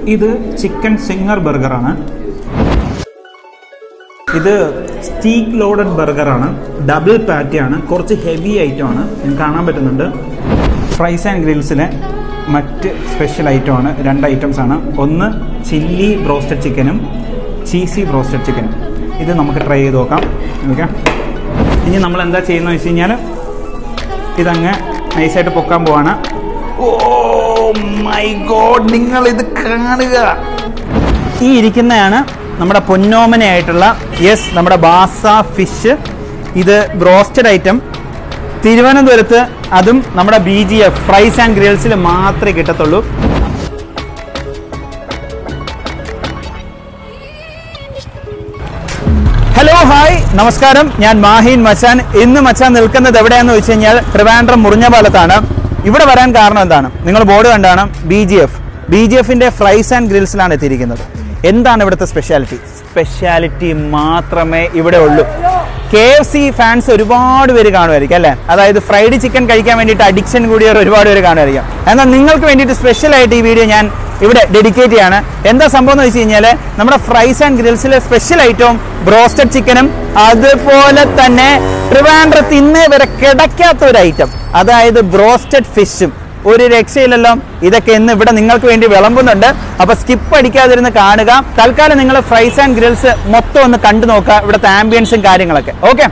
ഇത് chicken zinger ബർഗറാണ് ഇത് സ്റ്റീക്ക് ലോഡഡ് ബർഗറാണ് ഡബിൾ പാറ്റിയാണ് കുറച്ച് ഹെവി ഐറ്റം ആണ് നിങ്ങൾക്ക് കാണാൻ പറ്റുന്നുണ്ട് ഫ്രൈസ് ആൻഡ് ഗ്രിൽസിലെ മറ്റ് സ്പെഷ്യൽ ഐറ്റമാണ് രണ്ട് ഐറ്റംസ് ആണ് ഒന്ന് ചില്ലി ബ്രോസ്റ്റഡ് ചിക്കനും ചീസി ബ്രോസ്റ്റഡ് ചിക്കനും ഇത് നമുക്ക് ട്രൈ ചെയ്ത് നോക്കാം ഓക്കെ ഇനി നമ്മൾ എന്താ ചെയ്യുന്നത് വെച്ച് കഴിഞ്ഞാൽ ഇതങ്ങ് നൈസായിട്ട് പൊക്കാൻ പോവാണ് ഓ മൈ ഗോഡ് നിങ്ങൾ ഇത് കാണുക ഈ ഇരിക്കുന്നതാണ് നമ്മുടെ പൊന്നോമനയായിട്ടുള്ള യെസ് നമ്മുടെ ബാസ ഫിഷ് ഇത് ബ്രോസ്റ്റഡ് ഐറ്റം തിരുവനന്തപുരത്ത് അതും നമ്മുടെ B G F fries and ഗ്രിൽസിൽ മാത്രമേ കിട്ടത്തുള്ളൂ ഹലോ ഹായ് നമസ്കാരം ഞാൻ മാഹീൻ മച്ചാൻ ഇന്ന് മച്ചാൻ നിൽക്കുന്നത് എവിടെയാന്ന് വെച്ച് കഴിഞ്ഞാൽ ട്രിവാൻഡ്രം മുറിഞ്ഞപാലത്താണ് ഇവിടെ വരാൻ കാരണം എന്താണ് നിങ്ങൾ ബോർഡ് കണ്ടാണ് B G F B G എഫിന്റെ ഫ്രൈസ് ആൻഡ് ഗ്രിൽസിലാണ് എത്തിയിരിക്കുന്നത് എന്താണ് ഇവിടുത്തെ സ്പെഷ്യാലിറ്റി സ്പെഷ്യാലിറ്റി മാത്രമേ ഇവിടെ ഉള്ളൂ കെ എഫ് സി ഫാൻസ് ഒരുപാട് പേര് കാണുമായിരിക്കും അല്ലേ അതായത് ഫ്രൈഡ് ചിക്കൻ കഴിക്കാൻ വേണ്ടിയിട്ട് അഡിക്ഷൻ കൂടിയവർ ഒരുപാട് പേര് കാണുമായിരിക്കും എന്നാൽ നിങ്ങൾക്ക് വേണ്ടിയിട്ട് സ്പെഷ്യൽ ആയിട്ട് ഈ വീഡിയോ ഞാൻ ഇവിടെ ഡെഡിക്കേറ്റ് ചെയ്യാണ് എന്താ സംഭവം എന്ന് വെച്ച് കഴിഞ്ഞാൽ നമ്മുടെ ഫ്രൈസ് ആൻഡ് ഗ്രിൽസിലെ സ്പെഷ്യൽ ഐറ്റവും ബ്രോസ്റ്റഡ് ചിക്കനും അതുപോലെ തന്നെ ട്രിവാൻഡ്രത്ത് ഇന്നേ വരെ കിടക്കാത്ത ഒരു ഐറ്റം അതായത് ബ്രോസ്റ്റഡ് ഫിഷും ഒരു രക്ഷയില്ലല്ലോ ഇതൊക്കെ ഇന്ന് ഇവിടെ നിങ്ങൾക്ക് വേണ്ടി വിളമ്പുന്നുണ്ട് അപ്പൊ സ്കിപ്പ് അടിക്കാതിരുന്ന് കാണുക തൽക്കാലം നിങ്ങൾ ഫ്രൈസ് ആൻഡ് ഗ്രിൽസ് മൊത്തം ഒന്ന് കണ്ടു നോക്കുക ഇവിടുത്തെ ആംബിയൻസും കാര്യങ്ങളൊക്കെ ഓക്കെ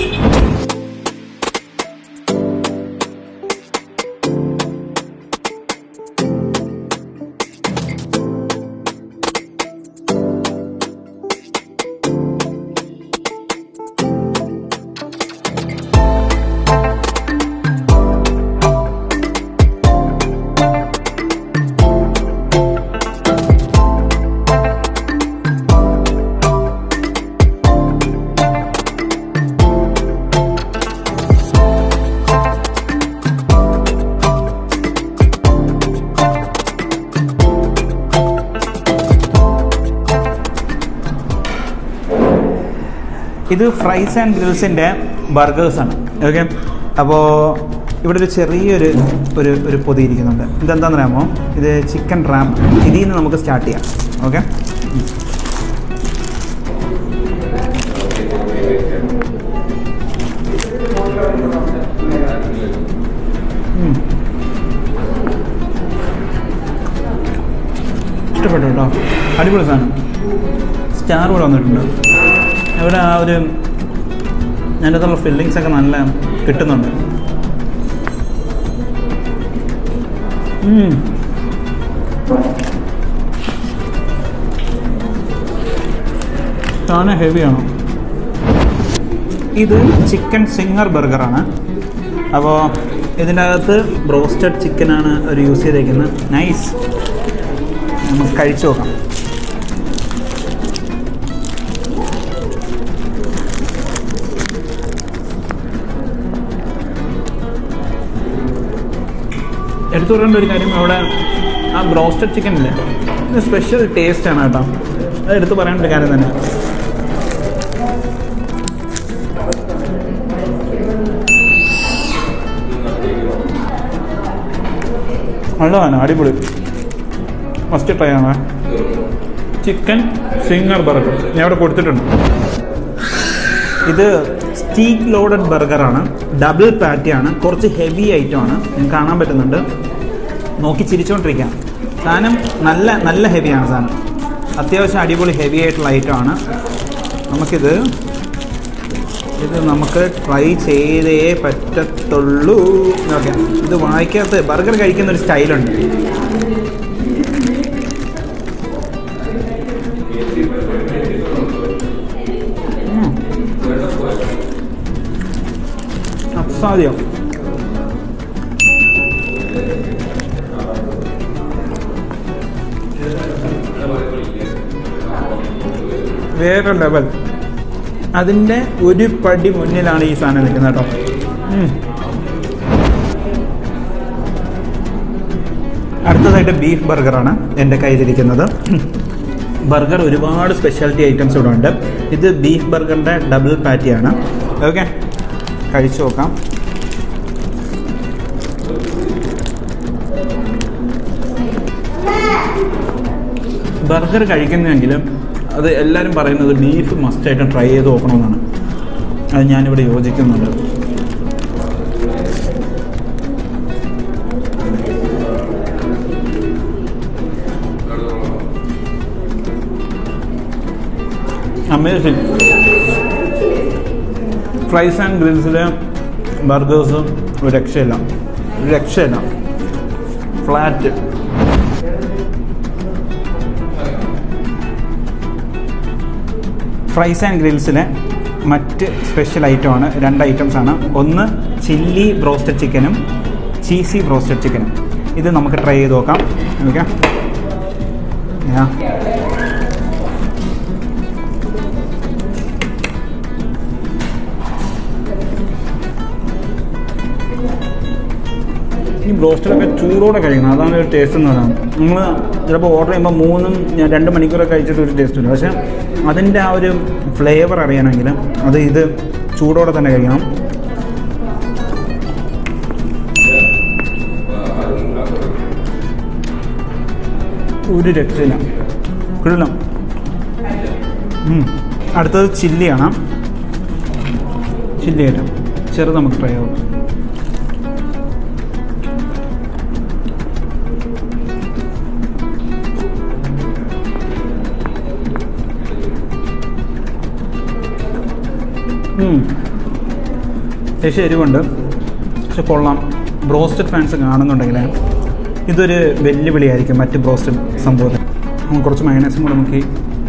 ഇത് ഫ്രൈസ് ആൻഡ് ഗ്രിൽസിൻ്റെ ബർഗേഴ്സാണ് ഓക്കെ അപ്പോൾ ഇവിടെ ഒരു ചെറിയൊരു ഒരു ഒരു പൊതി ഇരിക്കുന്നുണ്ട് ഇതെന്താണെന്ന് അറിയാമോ ഇത് ചിക്കൻ റാം ഇതിൽ നിന്ന് നമുക്ക് സ്റ്റാർട്ട് ചെയ്യാം ഓക്കെ ഇഷ്ടപ്പെട്ടു കേട്ടോ അടിപൊളി സാധനം സ്റ്റാർ കൂടെ വന്നിട്ടുണ്ട് ഇവിടെ ആ ഒരു അതിനകത്തുള്ള ഫില്ലിങ്സ് ഒക്കെ നല്ല കിട്ടുന്നുണ്ട് ഉം. സാധനം ഹെവിയാണോ ഇത് ചിക്കൻ സിംഗർ ബർഗറാണ് അപ്പോൾ ഇതിൻ്റെ അകത്ത് ബ്രോസ്റ്റഡ് ചിക്കനാണ് അവർ യൂസ് ചെയ്തേക്കുന്നത് നൈസ് നമുക്ക് കഴിച്ചു നോക്കാം എടുത്തു പറയേണ്ട ഒരു കാര്യം അവിടെ ആ ബ്രോസ്റ്റഡ് ചിക്കൻ ഇല്ലേ ഇത് സ്പെഷ്യൽ ടേസ്റ്റ് ആണ് കേട്ടോ അത് എടുത്തു പറയേണ്ട ഒരു കാര്യം തന്നെ നല്ലതാണ് അടിപൊളി ഫസ്റ്റ് ട്രൈ ആണ് ചിക്കൻ സിംഗർ ബർഗർ ഞാൻ ഇവിടെ കൊടുത്തിട്ടുണ്ട് ഇത് സ്റ്റീക്ക് ലോഡഡ് ബർഗറാണ് ഡബിൾ പാറ്റിയാണ് കുറച്ച് ഹെവി ഐറ്റം ആണ് നിങ്ങൾക്ക് കാണാൻ പറ്റുന്നുണ്ട് നോക്കി ചിരിച്ചുകൊണ്ടിരിക്കാം സാധനം നല്ല നല്ല ഹെവിയാണ് സാധനം അത്യാവശ്യം അടിപൊളി ഹെവി ആയിട്ടുള്ള ഐറ്റം ആണ് നമുക്കിത് ഇത് നമുക്ക് ട്രൈ ചെയ്തേ പറ്റത്തുള്ളൂ ഓക്കെ ഇത് വായിക്കാത്ത ബർഗർ കഴിക്കുന്ന ഒരു സ്റ്റൈലുണ്ട് ഉം. അസാധ്യം വേറെ ലെവൽ അതിൻ്റെ ഒരു പടി മുന്നിലാണ് ഈ സാധനം നിൽക്കുന്നത് കേട്ടോ ഉം. അടുത്തതായിട്ട് ബീഫ് ബർഗറാണ് എൻ്റെ കയ്യിലിരിക്കുന്നത് ബർഗർ ഒരുപാട് സ്പെഷ്യാലിറ്റി ഐറ്റംസ് ഇവിടെ ഉണ്ട് ഇത് ബീഫ് ബർഗറിൻ്റെ ഡബിൾ പാറ്റിയാണ് ഓക്കെ കഴിച്ചു നോക്കാം ബർഗർ കഴിക്കുന്നെങ്കിലും അത് എല്ലാവരും പറയുന്നത് ബീഫ് മസ്റ്റായിട്ടും ട്രൈ ചെയ്ത് നോക്കണമെന്നാണ് അത് ഞാനിവിടെ യോജിക്കുന്നുണ്ട് അമേസിങ് ഫ്രൈസ് ആൻഡ് ഗ്രിൽസിലെ ബർഗേഴ്സും ഒരു രക്ഷയില്ല ഒരു രക്ഷയില്ല ഫ്ലാറ്റ് ഫ്രൈസ് ആൻഡ് ഗ്രിൽസിലെ മറ്റ് സ്പെഷ്യൽ ഐറ്റമാണ് രണ്ട് ഐറ്റംസ് ആണ് ഒന്ന് ചില്ലി ബ്രോസ്റ്റഡ് ചിക്കനും ചീസി ബ്രോസ്റ്റഡ് ചിക്കനും ഇത് നമുക്ക് ട്രൈ ചെയ്ത് നോക്കാം ഓക്കെ ഈ ബ്രോസ്റ്റഡൊക്കെ ചൂടോടെ കഴിക്കണം അതാണ് ഒരു ടേസ്റ്റ് എന്ന് പറയുന്നത് നമ്മൾ ചിലപ്പോൾ ഓർഡർ ചെയ്യുമ്പോൾ മൂന്നും ഞാൻ രണ്ട് മണിക്കൂറൊക്കെ കഴിച്ചിട്ട് ഒരു ടേസ്റ്റ് വരും പക്ഷേ അതിൻ്റെ ആ ഒരു ഫ്ലേവർ അറിയണമെങ്കിൽ അത് ഇത് ചൂടോടെ തന്നെ കഴിക്കണം ഒരു രക്ഷയില്ല കിടലം അടുത്തത് ചില്ലിയാണ് ചില്ലി ഐറ്റം ചെറുത് നമുക്ക് ട്രൈ ആവും പക്ഷേ എരിവുണ്ട് പക്ഷെ കൊള്ളാം ബ്രോസ്റ്റഡ് ഫാൻസ് കാണുന്നുണ്ടെങ്കിൽ ഇതൊരു വെല്ലുവിളിയായിരിക്കും മറ്റ് ബ്രോസ്റ്റഡ് സംഭവത്തിൽ നമുക്ക് കുറച്ച് മൈനസും കൂടെ നോക്കി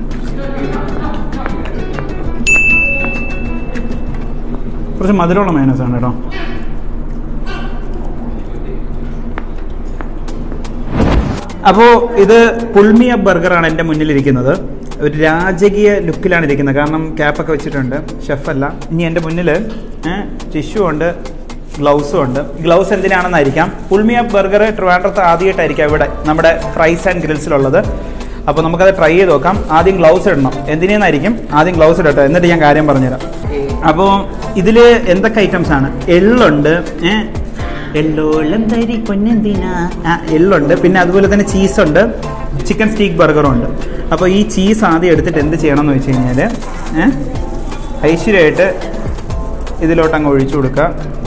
കുറച്ച് മധുരമുള്ള മൈനസാണ് കേട്ടോ അപ്പോൾ ഇത് പുൾമിയ ബർഗറാണ് എൻ്റെ മുന്നിലിരിക്കുന്നത് ഒരു രാജകീയ ലുക്കിലാണ് ഇരിക്കുന്നത് കാരണം ക്യാപ്പൊക്കെ വെച്ചിട്ടുണ്ട് ഷെഫല്ല ഇനി എൻ്റെ മുന്നിൽ ടിഷ്യൂ ഉണ്ട് ഗ്ലൗസും ഉണ്ട് ഗ്ലൗസ് എന്തിനാണെന്നായിരിക്കാം പുൾമിയ ബർഗർ ട്രിവാൻഡ്രത്ത് ആദ്യമായിട്ടായിരിക്കാം ഇവിടെ നമ്മുടെ ഫ്രൈസ് ആൻഡ് ഗ്രിൽസിലുള്ളത് അപ്പോൾ നമുക്കത് ട്രൈ ചെയ്ത് നോക്കാം ആദ്യം ഗ്ലൗസ് ഇടണം എന്തിനായിരിക്കും ആദ്യം ഗ്ലൗസ് ഇടട്ടെ എന്നിട്ട് ഞാൻ കാര്യം പറഞ്ഞുതരാം അപ്പോൾ ഇതിൽ എന്തൊക്കെ ഐറ്റംസ് ആണ് എള്ളുണ്ട് ഏഹ് എള്ളോളം തരി പൊന്നെന്തിനാ ആ എള്ളുണ്ട് പിന്നെ അതുപോലെ തന്നെ ചീസുണ്ട് ചിക്കൻ സ്റ്റീക്ക് ബർഗറും ഉണ്ട് അപ്പോൾ ഈ ചീസ് ആദ്യം എടുത്തിട്ട് എന്ത് ചെയ്യണം എന്ന് വെച്ച് കഴിഞ്ഞാൽ ഏഹ് ഐശ്വര്യമായിട്ട് ഇതിലോട്ട് അങ്ങ് ഒഴിച്ചു കൊടുക്കുക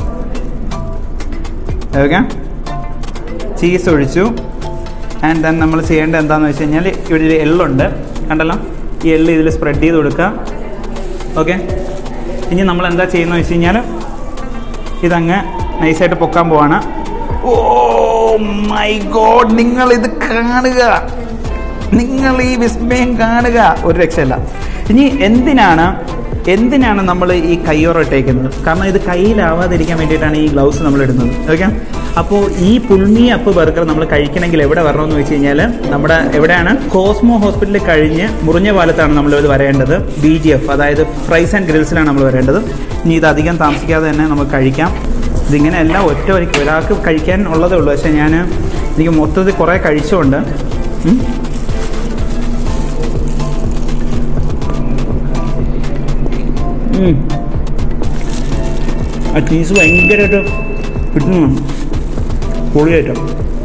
ഓക്കെ ചീസ് ഒഴിച്ചു ആൻഡ് ദെൻ നമ്മൾ ചെയ്യേണ്ടത് എന്താണെന്ന് വെച്ച് കഴിഞ്ഞാൽ ഇവിടെ ഒരു എള്ളുണ്ട് കണ്ടല്ലോ ഈ എള്ള് ഇതിൽ സ്പ്രെഡ് ചെയ്ത് കൊടുക്കുക ഓക്കെ ഇനി നമ്മൾ എന്താ ചെയ്യുന്നത് വെച്ച് കഴിഞ്ഞാൽ ഇതങ്ങ് നൈസായിട്ട് പൊക്കാൻ പോവാണ് ഓ മൈ ഗോഡ് നിങ്ങൾ ഇത് കാണുക നിങ്ങൾ ഈ വിസ്മയം കാണുക ഒരു രക്ഷയല്ല ഇനി എന്തിനാണ് എന്തിനാണ് നമ്മൾ ഈ കയ്യോറ ഇട്ടേക്കുന്നത് കാരണം ഇത് കയ്യിലാവാതിരിക്കാൻ വേണ്ടിയിട്ടാണ് ഈ ഗ്ലൗസ് നമ്മൾ ഇടുന്നത് ഓക്കെ അപ്പോൾ ഈ പുൾമി അപ്പ് ബർഗർ നമ്മൾ കഴിക്കണമെങ്കിൽ എവിടെ വരണമെന്ന് വെച്ച് കഴിഞ്ഞാൽ നമ്മുടെ എവിടെയാണ് കോസ്മോ ഹോസ്പിറ്റലിൽ കഴിഞ്ഞ് മുറിഞ്ഞ പാലത്താണ് നമ്മൾ ഇത് വരേണ്ടത് ബി ജി എഫ് അതായത് ഫ്രൈസ് ആൻഡ് ഗ്രിൽസിലാണ് നമ്മൾ വരേണ്ടത് ഇനി ഇത് അധികം താമസിക്കാതെ തന്നെ നമുക്ക് കഴിക്കാം ഇതിങ്ങനെ എല്ലാം ഒറ്റ വരിക്ക് ഒരാൾക്ക് കഴിക്കാൻ ഉള്ളതേ ഉള്ളൂ പക്ഷേ ഞാൻ എനിക്ക് മൊത്തത്തിൽ കുറേ കഴിച്ചുകൊണ്ട് ഉം, ഉം. ആ ചീസ് ഭയങ്കരമായിട്ട് കിട്ടുന്നു പൊളിയായിട്ട്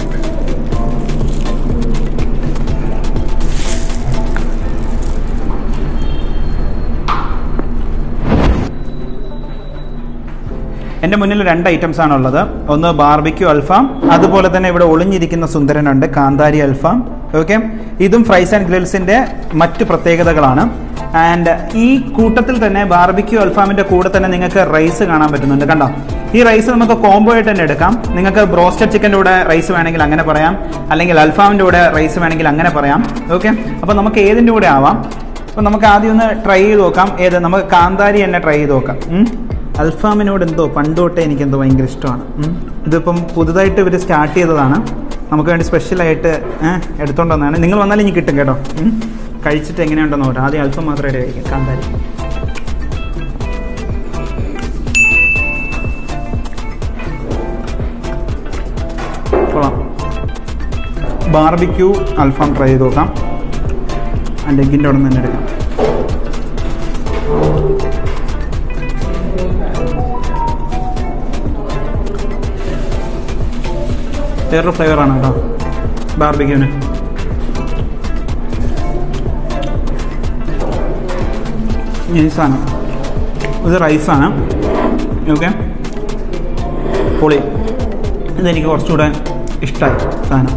എൻ്റെ മുന്നിൽ രണ്ട് ഐറ്റംസ് ആണ് ഉള്ളത് ഒന്ന് ബാർബിക്യൂ അൽഫാം അതുപോലെ തന്നെ ഇവിടെ ഒളിഞ്ഞിരിക്കുന്ന സുന്ദരനുണ്ട് കാന്താരി അൽഫാം ഓക്കെ ഇതും ഫ്രൈസ് ആൻഡ് ഗ്രിൽസിന്റെ മറ്റു പ്രത്യേകതകളാണ് ആൻഡ് ഈ കൂട്ടത്തിൽ തന്നെ ബാർബിക്യൂ അൽഫാമിന്റെ കൂടെ തന്നെ നിങ്ങൾക്ക് റൈസ് കാണാൻ പറ്റുന്നുണ്ട് കണ്ടോ ഈ റൈസ് നമുക്ക് കോംബോ ആയിട്ട് തന്നെ എടുക്കാം നിങ്ങൾക്ക് ബ്രോസ്റ്റഡ് ചിക്കൻ്റെ കൂടെ റൈസ് വേണമെങ്കിൽ അങ്ങനെ പറയാം അല്ലെങ്കിൽ അൽഫാമിന്റെ കൂടെ റൈസ് വേണമെങ്കിൽ അങ്ങനെ പറയാം ഓക്കെ അപ്പോൾ നമുക്ക് ഏതിൻ്റെ കൂടെ ആവാം അപ്പോൾ നമുക്ക് ആദ്യം ഒന്ന് ട്രൈ ചെയ്ത് നോക്കാം ഏത് നമുക്ക് കാന്താരി തന്നെ ട്രൈ ചെയ്ത് നോക്കാം ഉം. അൽഫാമിനോട് എന്തോ പണ്ട് തൊട്ടേ എനിക്ക് എന്തോ ഭയങ്കര ഇഷ്ടമാണ് ഉം. ഇതിപ്പം പുതുതായിട്ട് ഇവർ സ്റ്റാർട്ട് ചെയ്തതാണ് നമുക്ക് വേണ്ടി സ്പെഷ്യലായിട്ട് എടുത്തോണ്ട് വന്നതാണ് നിങ്ങൾ വന്നാലും ഇനി കിട്ടും കേട്ടോ ഉം. കഴിച്ചിട്ട് എങ്ങനെയുണ്ടെന്ന് നോക്കാം ആദ്യം അൽഫാം മാത്രമേ കഴിക്കാം കാന്താരി കൊള്ളാം ബാർബിക്യൂ അൽഫാം ട്രൈ ചെയ്ത് നോക്കാം ആ ലെഗിൻ്റെ അവിടെ നിന്ന് തന്നെ എടുക്കാം വേറൊരു ഫ്ലേവറാണ് കേട്ടോ ബാർബിക്യൂന് ഈ സാധനം ഇത് റൈസാണ് ഓക്കെ പൊളി ഇതെനിക്ക് കുറച്ചുകൂടെ ഇഷ്ടമായി സാധനം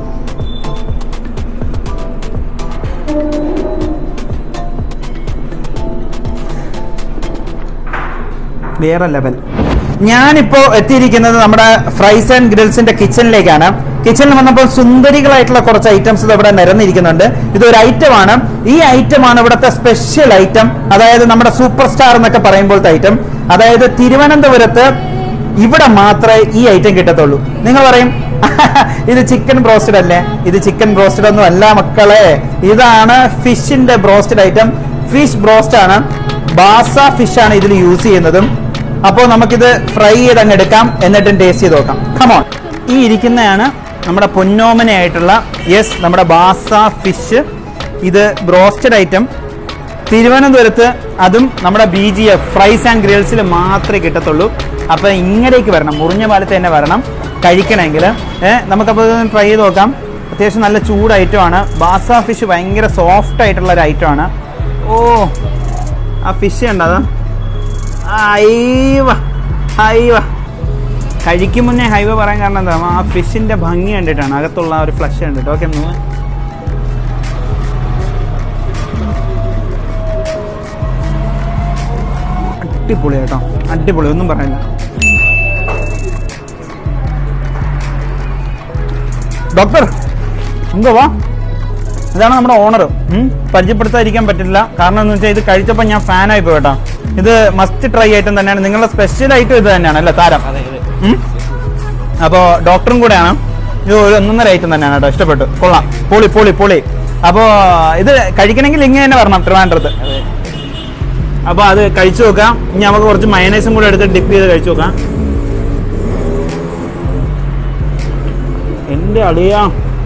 വേറെ ലെവൽ ഞാനിപ്പോ എത്തിയിരിക്കുന്നത് നമ്മുടെ ഫ്രൈസ് ആൻഡ് ഗ്രിൽസിന്റെ കിച്ചണിലേക്കാണ് കിച്ചണിൽ വന്നപ്പോൾ സുന്ദരികളായിട്ടുള്ള കുറച്ച് ഐറ്റംസ് ഇവിടെ നിരന്നിരിക്കുന്നുണ്ട് ഇതൊരു ഐറ്റം ആണ് ഈ ഐറ്റം ആണ് ഇവിടുത്തെ സ്പെഷ്യൽ ഐറ്റം അതായത് നമ്മുടെ സൂപ്പർ സ്റ്റാർ എന്നൊക്കെ പറയുമ്പോഴത്തെ ഐറ്റം അതായത് തിരുവനന്തപുരത്ത് ഇവിടെ മാത്രമേ ഈ ഐറ്റം കിട്ടത്തുള്ളൂ നിങ്ങൾ പറയും ഇത് ചിക്കൻ ബ്രോസ്റ്റഡ് അല്ലേ ഇത് ചിക്കൻ ബ്രോസ്റ്റഡ് ഒന്നും അല്ല മക്കളെ ഇതാണ് ഫിഷിന്റെ ബ്രോസ്റ്റഡ് ഐറ്റം ഫിഷ് ബ്രോസ്റ്റ് ആണ് ബാസ ഫിഷ് ആണ് ഇതിൽ യൂസ് ചെയ്യുന്നതും അപ്പോൾ നമുക്കിത് ഫ്രൈ ചെയ്ത് അങ്ങ് എടുക്കാം എന്നിട്ടും ടേസ്റ്റ് ചെയ്ത് നോക്കാം കമോൺ ഈ ഇരിക്കുന്നതാണ് നമ്മുടെ പൊന്നോമനയായിട്ടുള്ള യെസ് നമ്മുടെ ബാസ ഫിഷ് ഇത് ബ്രോസ്റ്റഡ് ഐറ്റം തിരുവനന്തപുരത്ത് അതും നമ്മുടെ B G F fries and ഗ്രിൽസിൽ മാത്രമേ കിട്ടത്തുള്ളൂ അപ്പൊ ഇങ്ങടേക്ക് വരണം മുറിഞ്ഞ പാലത്ത് തന്നെ വരണം കഴിക്കണമെങ്കിൽ ഏഹ് നമുക്കപ്പോൾ ട്രൈ ചെയ്ത് നോക്കാം അത്യാവശ്യം നല്ല ചൂട് ഐറ്റമാണ് ബാസ ഫിഷ് ഭയങ്കര സോഫ്റ്റ് ആയിട്ടുള്ള ഒരു ഐറ്റമാണ് ഓ ആ ഫിഷ് ഉണ്ട് അതാ അയ്യവ അയ്യവ കഴിക്കും മുന്നേ ഹൈവേ പറയാൻ കാരണം എന്താ ആ ഫിഷിന്റെ ഭംഗി കണ്ടിട്ടാണ് അകത്തുള്ള ആ ഒരു ഫ്ലഷ് കണ്ടിട്ട് ഓക്കെ മൂന്ന് അടിപൊളി കേട്ടോ അടിപൊളി ഒന്നും പറയില്ല ഡോക്ടർ എന്തോ വാ ഇതാണ് നമ്മുടെ ഓണർ പരിചയപ്പെടുത്താതിരിക്കാൻ പറ്റില്ല കാരണം എന്ന് വെച്ചാൽ ഇത് കഴിച്ചപ്പോൾ ഞാൻ ഫാനായി പോയി കേട്ടോ ഇത് മസ്റ്റ് ട്രൈ ഐറ്റം തന്നെയാണ് നിങ്ങളുടെ സ്പെഷ്യൽ ഐറ്റം ഇത് തന്നെയാണ് അല്ലേ താരം ഉം? അപ്പോൾ ഡോക്ടറും കൂടെയാണ് ഇത് ഒരു ഒന്നൊന്നര ഐറ്റം തന്നെയാണ് കേട്ടോ ഇഷ്ടപ്പെട്ടു കൊള്ളാം പൊളി പൊളി പൊളി അപ്പോൾ ഇത് കഴിക്കണമെങ്കിൽ ഇങ്ങനെ തന്നെ വരണം ട്രിവാൻഡ്രത്ത് അപ്പോൾ അത് കഴിച്ചു നോക്കാം ഇനി നമുക്ക് കുറച്ച് മയനൈസും കൂടെ എടുത്ത് ഡിപ്പ് ചെയ്ത് കഴിച്ചു നോക്കാം എൻ്റെ അളിയാ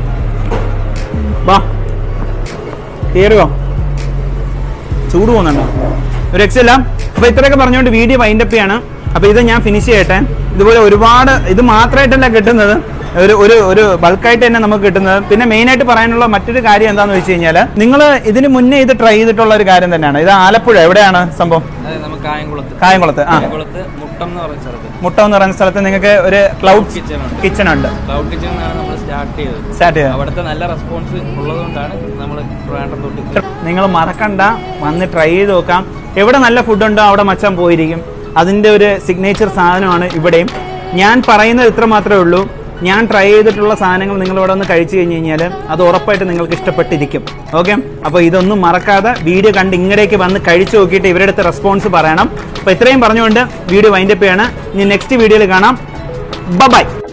വാ കയറുകയോ ചൂട് പോകുന്നുണ്ടോ ഒരു രക്ഷയില്ല അപ്പൊ ഇത്രയൊക്കെ പറഞ്ഞുകൊണ്ട് വീഡിയോ വൈൻഡപ്പ് ചെയ്യാണ് അപ്പൊ ഇത് ഞാൻ ഫിനിഷ് ചെയ്യട്ടെ ഇതുപോലെ ഒരുപാട് ഇത് മാത്രമായിട്ടല്ല കിട്ടുന്നത് ഒരു ഒരു ഒരു ബൾക്കായിട്ട് തന്നെ നമുക്ക് കിട്ടുന്നത് പിന്നെ മെയിൻ ആയിട്ട് പറയാനുള്ള മറ്റൊരു കാര്യം എന്താണെന്ന് വെച്ച് കഴിഞ്ഞാൽ നിങ്ങൾ ഇതിന് മുന്നേ ഇത് ട്രൈ ചെയ്തിട്ടുള്ള ഒരു കാര്യം തന്നെയാണ് ഇത് ആലപ്പുഴ എവിടെയാണ് സംഭവം അതെ നമുക്ക് കായംകുളത്ത് കായംകുളത്ത് ആ കായംകുളത്ത് മുട്ടം എന്ന് പറയുന്ന സ്ഥലത്ത് മുട്ട എന്ന് പറയുന്ന സ്ഥലത്ത് നിങ്ങൾക്ക് ഒരു ക്ലൗഡ് കിച്ചൺ ഉണ്ട് കിച്ചൺ ഉണ്ട് ക്ലൗഡ് കിച്ചൺ എന്നാണ് നമ്മൾ സ്റ്റാർട്ട് ചെയ്തത് സ്റ്റാർട്ട് ചെയ്യാം അവിടുത്തെ നല്ല റെസ്പോൺസ് ഉള്ളതുകൊണ്ടാണ് നമ്മൾ ട്രിവാൻഡ്രം തൊട്ട് നിങ്ങൾ മറക്കണ്ട വന്ന് ട്രൈ ചെയ്ത് നോക്കാം എവിടെ നല്ല ഫുഡ് ഉണ്ടോ അവിടെ മച്ചാൻ പോയിരിക്കും അതിൻ്റെ ഒരു സിഗ്നേച്ചർ സാധനമാണ് ഇവിടെയും ഞാൻ പറയുന്നത് ഇത്ര മാത്രമേ ഉള്ളൂ ഞാൻ ട്രൈ ചെയ്തിട്ടുള്ള സാധനങ്ങൾ നിങ്ങൾ ഇവിടെ ഒന്ന് കഴിച്ചു കഴിഞ്ഞ് കഴിഞ്ഞാൽ അത് ഉറപ്പായിട്ട് നിങ്ങൾക്ക് ഇഷ്ടപ്പെട്ടിരിക്കും ഓക്കെ അപ്പോൾ ഇതൊന്നും മറക്കാതെ വീഡിയോ കണ്ട് ഇങ്ങടേക്ക് വന്ന് കഴിച്ചു നോക്കിയിട്ട് ഇവരുടെ അടുത്ത് റെസ്പോൺസ് പറയണം അപ്പോൾ ഇത്രയും പറഞ്ഞുകൊണ്ട് വീഡിയോ വൈൻഡപ്പ് ചെയ്യാണ് ഇനി നെക്സ്റ്റ് വീഡിയോയിൽ കാണാം ബൈ